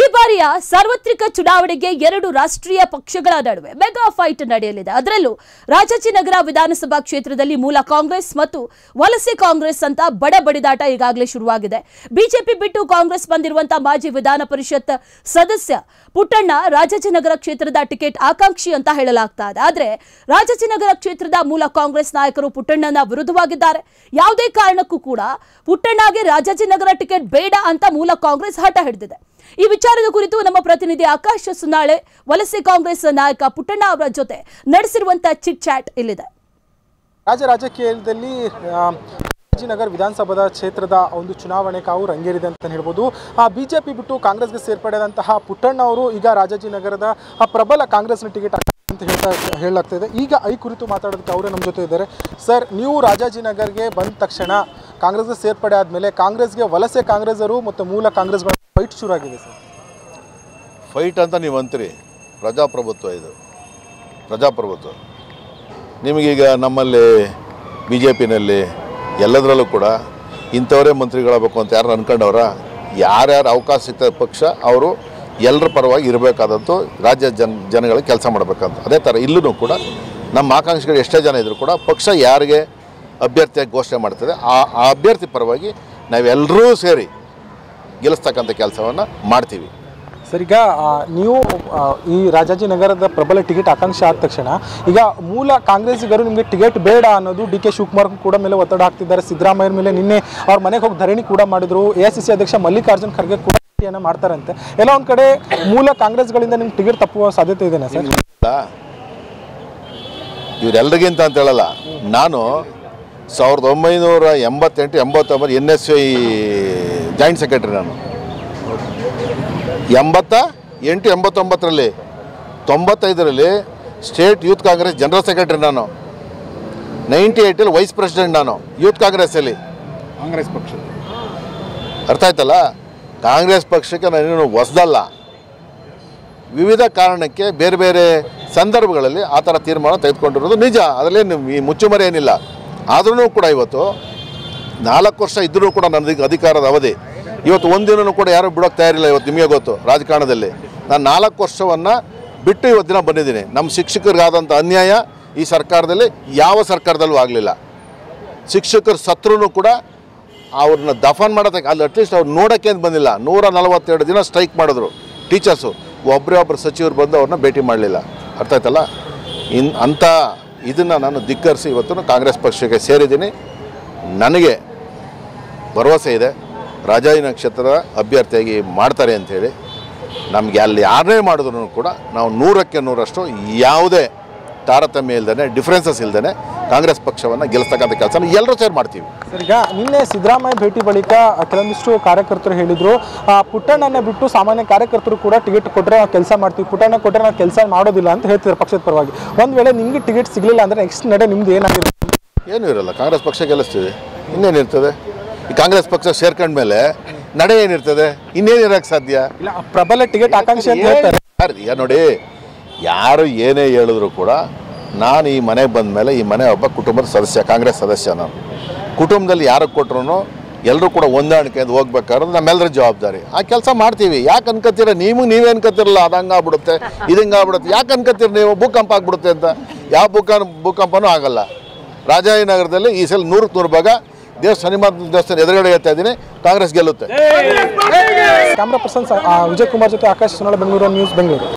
ಈ ಬಾರಿಯ ಸಾರ್ವತ್ರಿಕ ಚುನಾವಣೆಗೆ ಎರಡು ರಾಷ್ಟ್ರೀಯ ಪಕ್ಷಗಳ ನಡುವೆ ಮೆಗಾ ಫೈಟ್ ನಡೆಯಲಿದೆ ಅದರಲ್ಲೂ ರಾಜಾಜಿನಗರ ವಿಧಾನಸಭಾ ಕ್ಷೇತ್ರದಲ್ಲಿ ಮೂಲ ಕಾಂಗ್ರೆಸ್ ಮತ್ತು ವಲಸೆ ಕಾಂಗ್ರೆಸ್ ಅಂತ ಬಡ ಬಡಿದಾಟ ಈಗಾಗಲೇ ಶುರುವಾಗಿದೆ ಬಿಜೆಪಿ ಬಿಟ್ಟು ಕಾಂಗ್ರೆಸ್ ಬಂದಿರುವಂತಹ ಮಾಜಿ ವಿಧಾನ ಪರಿಷತ್ ಸದಸ್ಯ ಪುಟ್ಟಣ್ಣ ರಾಜಾಜಿನಗರ ಕ್ಷೇತ್ರದ ಟಿಕೆಟ್ ಆಕಾಂಕ್ಷಿ ಅಂತ ಹೇಳಲಾಗ್ತಾ ಇದೆ ಆದ್ರೆ ರಾಜಾಜಿನಗರ ಕ್ಷೇತ್ರದ ಮೂಲ ಕಾಂಗ್ರೆಸ್ ನಾಯಕರು ಪುಟ್ಟಣ್ಣನ ವಿರುದ್ಧವಾಗಿದ್ದಾರೆ ಯಾವುದೇ ಕಾರಣಕ್ಕೂ ಕೂಡ ಪುಟ್ಟಣ್ಣಗೆ ರಾಜಾಜಿನಗರ ಟಿಕೆಟ್ ಬೇಡ ಅಂತ ಮೂಲ ಕಾಂಗ್ರೆಸ್ ಹಠ ಹಿಡಿದಿದೆ ಈ ವಿಚಾರದ ಕುರಿತು ನಮ್ಮ ಪ್ರತಿನಿಧಿ ಆಕಾಶ ಸುನಾಳೆ ವಲಸೆ ಕಾಂಗ್ರೆಸ್ ನಾಯಕ ಪುಟ್ಟಣ್ಣ ಅವರ ಜೊತೆ ನಡೆಸಿರುವಂತಹ ಚಿಟ್ ಚಾಟ್ ಇಲ್ಲಿದೆ ರಾಜ್ಯ ರಾಜಕೀಯದಲ್ಲಿ ಆ, ನಗರ ವಿಧಾನಸಭಾ ಕ್ಷೇತ್ರದ ಒಂದು ಚುನಾವಣೆ ಕಾವು ರಂಗೇರಿದೆ ಅಂತ ಹೇಳ್ಬೋದು ಆ ಬಿಜೆಪಿ ಬಿಟ್ಟು ಕಾಂಗ್ರೆಸ್ಗೆ ಸೇರ್ಪಡೆಯಾದಂತಹ ಪುಟ್ಟಣ್ಣ ಅವರು ಈಗ ರಾಜಾಜಿನಗರದ ಆ ಪ್ರಬಲ ಕಾಂಗ್ರೆಸ್ನ ಟಿಕೆಟ್ ಅಂತ ಹೇಳ್ತಾ ಹೇಳಲಾಗ್ತಾ ಇದೆ ಈಗ ಈ ಕುರಿತು ಮಾತಾಡೋದಕ್ಕೆ ಅವರೇ ನಮ್ಮ ಜೊತೆ ಇದ್ದಾರೆ ಸರ್ ನೀವು ರಾಜಾಜಿನಗರ್ಗೆ ಬಂದ ತಕ್ಷಣ ಕಾಂಗ್ರೆಸ್ಗೆ ಸೇರ್ಪಡೆ ಆದಮೇಲೆ ಕಾಂಗ್ರೆಸ್ಗೆ ವಲಸೆ ಕಾಂಗ್ರೆಸ್ಸರು ಮತ್ತು ಮೂಲ ಕಾಂಗ್ರೆಸ್ಗಳ ಫೈಟ್ ಶುರು ಆಗಿದೆ ಸರ್ ಫೈಟ್ ಅಂತ ನೀವು ಅಂತೀರಿ ಪ್ರಜಾಪ್ರಭುತ್ವ ಇದು ಪ್ರಜಾಪ್ರಭುತ್ವ ನಿಮಗೀಗ ನಮ್ಮಲ್ಲಿ ಬಿ ಜೆ ಪಿನಲ್ಲಿ ಎಲ್ಲದರಲ್ಲೂ ಕೂಡ ಇಂಥವರೇ ಮಂತ್ರಿಗಳಾಗಬೇಕು ಅಂತ ಯಾರು ಅನ್ಕೊಂಡವ್ರ ಯಾರ್ಯಾರು ಅವಕಾಶ ಸಿಗ್ತದೆ ಪಕ್ಷ ಅವರು ಎಲ್ಲರ ಪರವಾಗಿ ಇರಬೇಕಾದಂತೂ ರಾಜ್ಯ ಜನ ಜನಗಳಿಗೆ ಕೆಲಸ ಮಾಡಬೇಕಂತ ಅದೇ ಥರ ಇಲ್ಲೂ ಕೂಡ ನಮ್ಮ ಆಕಾಂಕ್ಷಿಗಳು ಎಷ್ಟೇ ಜನ ಇದ್ದರೂ ಕೂಡ ಪಕ್ಷ ಯಾರಿಗೆ ಅಭ್ಯರ್ಥಿಯಾಗಿ ಘೋಷಣೆ ಮಾಡ್ತದೆ ಆ ಆ ಅಭ್ಯರ್ಥಿ ಪರವಾಗಿ ನಾವೆಲ್ಲರೂ ಸೇರಿ ಗೆಲ್ಲಿಸ್ತಕ್ಕಂಥ ಕೆಲಸವನ್ನು ಮಾಡ್ತೀವಿ ಸರ್ ಈಗ ಆ, ನೀವು ಆ, ಈ ರಾಜಾಜಿನಗರದ ಪ್ರಬಲ ಟಿಕೆಟ್ ಆಕಾಂಕ್ಷೆ ಆದ ತಕ್ಷಣ ಈಗ ಮೂಲ ಕಾಂಗ್ರೆಸ್ಸಿಗರು ನಿಮಗೆ ಟಿಕೆಟ್ ಬೇಡ ಅನ್ನೋದು ಡಿ ಕೆ ಶಿವಕುಮಾರ್ ಕೂಡ ಮೇಲೆ ಒತ್ತಡ ಹಾಕ್ತಿದ್ದಾರೆ ಸಿದ್ದರಾಮಯ್ಯ ಮೇಲೆ ನಿನ್ನೆ ಅವ್ರ ಮನೆಗೆ ಹೋಗಿ ಧರಣಿ ಕೂಡ ಮಾಡಿದ್ರು ಎ ಸಿ ಸಿ ಅಧ್ಯಕ್ಷ ಮಲ್ಲಿಕಾರ್ಜುನ್ ಖರ್ಗೆ ಕೂಡ ಭೇಟಿಯನ್ನ ಮಾಡ್ತಾರಂತೆ ಎಲ್ಲ ಒಂದ್ ಕಡೆ ಮೂಲ ಕಾಂಗ್ರೆಸ್ಗಳಿಂದ ನಿಮ್ಗೆ ಟಿಕೆಟ್ ತಪ್ಪುವ ಸಾಧ್ಯತೆ ಇದೆನಾ ಸರ್ ಇವರೆಲ್ಲರಿಗಿಂತ ಅಂತ ಹೇಳಲ್ಲ ನಾನು ಸಾವಿರದ ಒಂಬೈನೂರ ಎಂಬತ್ತೆಂಟು ಎಂಬತ್ತೊಂಬತ್ತು N S I joint secretary ನಾನು ಎಂಬತ್ತ ಎಂಟು ಎಂಬತ್ತೊಂಬತ್ತರಲ್ಲಿ ತೊಂಬತ್ತೈದರಲ್ಲಿ state youth Congress general secretary ನಾನು ನೈಂಟಿ ಏಯ್ಟಲ್ಲಿ ವೈಸ್ ಪ್ರೆಸಿಡೆಂಟ್ ನಾನು ಯೂತ್ ಕಾಂಗ್ರೆಸ್ಸಲ್ಲಿ ಕಾಂಗ್ರೆಸ್ ಪಕ್ಷ ಅರ್ಥ ಆಯ್ತಲ್ಲ ಕಾಂಗ್ರೆಸ್ ಪಕ್ಷಕ್ಕೆ ನಾನೇನು ಹೊಸದಲ್ಲ ವಿವಿಧ ಕಾರಣಕ್ಕೆ ಬೇರೆ ಬೇರೆ ಸಂದರ್ಭಗಳಲ್ಲಿ ಆ ಥರ ತೀರ್ಮಾನ ತೆಗೆದುಕೊಂಡಿರೋದು ನಿಜ ಅದರಲ್ಲಿ ಈ ಮುಚ್ಚುಮರೆ ಏನಿಲ್ಲ ಆದ್ರೂ ಕೂಡ ಇವತ್ತು ನಾಲ್ಕು ವರ್ಷ ಇದ್ದರೂ ಕೂಡ ನನ್ನ ಅಧಿಕಾರದ ಅವಧಿ ಇವತ್ತು ಒಂದಿನೂ ಕೂಡ ಯಾರೂ ಬಿಡೋಕ್ಕೆ ತಯಾರಿಲ್ಲ ಇವತ್ತು ನಿಮಗೆ ಗೊತ್ತು ರಾಜಕಾರಣದಲ್ಲಿ ನಾನು ನಾಲ್ಕು ವರ್ಷವನ್ನು ಬಿಟ್ಟು ಇವತ್ತು ದಿನ ಬಂದಿದ್ದೀನಿ ನಮ್ಮ ಶಿಕ್ಷಕರಿಗಾದಂಥ ಅನ್ಯಾಯ ಈ ಸರ್ಕಾರದಲ್ಲಿ ಯಾವ ಸರ್ಕಾರದಲ್ಲೂ ಆಗಲಿಲ್ಲ ಶಿಕ್ಷಕರು ಸತ್ರೂ ಕೂಡ ಅವ್ರನ್ನ ದಫನ್ ಮಾಡೋದಕ್ಕೆ ಅಲ್ಲಿ ಅಟ್ಲೀಸ್ಟ್ ಅವ್ರು ನೋಡೋಕ್ಕೆ ಅಂತ ಬಂದಿಲ್ಲ ನೂರ ನಲವತ್ತೆರಡು ದಿನ ಸ್ಟ್ರೈಕ್ ಮಾಡಿದ್ರು ಟೀಚರ್ಸು ಒಬ್ಬರೇ ಒಬ್ಬರು ಸಚಿವರು ಬಂದು ಅವ್ರನ್ನ ಭೇಟಿ ಮಾಡಲಿಲ್ಲ ಅರ್ಥ ಆಯ್ತಲ್ಲ ಇನ್ ಅಂಥ ಇದನ್ನು ನಾನು ಧಿಕ್ಕರಿಸಿ ಇವತ್ತು ಕಾಂಗ್ರೆಸ್ ಪಕ್ಷಕ್ಕೆ ಸೇರಿದ್ದೀನಿ ನನಗೆ ಭರವಸೆ ಇದೆ ರಾಜಾಯಿ ನಕ್ಷತ್ರದ ಅಭ್ಯರ್ಥಿಯಾಗಿ ಮಾಡ್ತಾರೆ ಅಂಥೇಳಿ ನಮಗೆ ಅಲ್ಲಿ ಯಾರನ್ನೇ ಮಾಡಿದ್ರು ಕೂಡ ನಾವು ನೂರಕ್ಕೆ ನೂರಷ್ಟು ಯಾವುದೇ ತಾರತಮ್ಯ ಇಲ್ದೇ ಡಿಫ್ರೆನ್ಸಸ್ ಇಲ್ದೇ ಕಾಂಗ್ರೆಸ್ ಪಕ್ಷವನ್ನು ಗೆಲ್ಲಿಸ್ತಕ್ಕಂಥ ಕೆಲಸನ ಎಲ್ಲರೂ ಸೇರಿ ಮಾಡ್ತೀವಿ ಸರ್ ಈಗ ನಿನ್ನೆ ಸಿದ್ದರಾಮಯ್ಯ ಭೇಟಿ ಬಳಿಕ ಕೆಲವೊಂದಿಷ್ಟು ಕಾರ್ಯಕರ್ತರು ಹೇಳಿದ್ರು ಆ, ಪುಟ್ಟಣ್ಣನ ಬಿಟ್ಟು ಸಾಮಾನ್ಯ ಕಾರ್ಯಕರ್ತರು ಕೂಡ ಟಿಕೆಟ್ ಕೊಟ್ಟರೆ ನಾವು ಕೆಲಸ ಮಾಡ್ತೀವಿ ಪುಟ್ಟಣ್ಣ ಕೊಟ್ಟರೆ ನಾವು ಕೆಲಸ ಮಾಡೋದಿಲ್ಲ ಅಂತ ಹೇಳ್ತಿದ್ದಾರೆ ಪಕ್ಷದ ಪರವಾಗಿ ಒಂದು ವೇಳೆ ನಿಮಗೆ ಟಿಕೆಟ್ ಸಿಗಲಿಲ್ಲ ಅಂದರೆ ನೆಕ್ಸ್ಟ್ ನಡೆ ನಿಮ್ದು ಏನಾಗಿರುತ್ತೆ ಏನೂ ಇರಲ್ಲ ಕಾಂಗ್ರೆಸ್ ಪಕ್ಷ ಗೆಲ್ಲಿಸ್ತೀವಿ ಇನ್ನೇನಿರ್ತದೆ ಈ ಕಾಂಗ್ರೆಸ್ ಪಕ್ಷ ಸೇರ್ಕೊಂಡ್ಮೇಲೆ ನಡೆ ಏನಿರ್ತದೆ ಇನ್ನೇನು ಇರೋಕ್ಕೆ ಸಾಧ್ಯ ಇಲ್ಲ ಪ್ರಬಲ ಟಿಕೆಟ್ ಆಕಾಂಕ್ಷಿ ಅಂತ ಹೇಳ್ತಾರೆ ಯಾರು ಈಗ ನೋಡಿ ಯಾರು ಏನೇ ಹೇಳಿದ್ರು ಕೂಡ ನಾನು ಈ ಮನೆಗೆ ಬಂದ ಮೇಲೆ ಈ ಮನೆ ಒಬ್ಬ ಕುಟುಂಬದ ಸದಸ್ಯ ಕಾಂಗ್ರೆಸ್ ಸದಸ್ಯ ನಾನು ಕುಟುಂಬದಲ್ಲಿ ಯಾರಿಗೆ ಕೊಟ್ಟರು ಎಲ್ಲರೂ ಕೂಡ ಹೊಂದಾಣಿಕೆಯಿಂದ ಹೋಗ್ಬೇಕಾದ್ರೆ ನಮ್ಮೆಲ್ಲರ ಜವಾಬ್ದಾರಿ ಆ ಕೆಲಸ ಮಾಡ್ತೀವಿ ಯಾಕೆ ಅನ್ಕೋತೀರ ನೀವು ನೀವೇ ಅನ್ಕೋತಿರಲ್ಲ ಅದು ಹಂಗಾಗ್ಬಿಡುತ್ತೆ ಇದು ಹಿಂಗಾಗ್ಬಿಡುತ್ತೆ ಯಾಕೆ ಅನ್ಕೋತೀರ ನೀವು ಭೂಕಂಪ ಆಗ್ಬಿಡುತ್ತೆ ಅಂತ ಯಾವ ಭೂಕ ಭೂಕಂಪನೂ ಆಗಲ್ಲ ರಾಜಾಜಿನಗರದಲ್ಲಿ ಈ ಸಲ ನೂರಕ್ಕೆ ನೂರು ಭಾಗ ದೇವಸ್ಥಾನ ಹನುಮಂತ ದೇವಸ್ಥಾನ ಎದುರುಗಡೆ ಹೇಳ್ತಾ ಇದ್ದೀನಿ ಕಾಂಗ್ರೆಸ್ ಗೆಲ್ಲುತ್ತೆ ಕ್ಯಾಮ್ರಾ ಪರ್ಸನ್ ವಿಜಯ್ ಕುಮಾರ್ ಜೊತೆ ಆಕಾಶ್ ಸುನಾಳ ಬೆಂಗಳೂರು ನ್ಯೂಸ್ ಬೆಂಗಳೂರು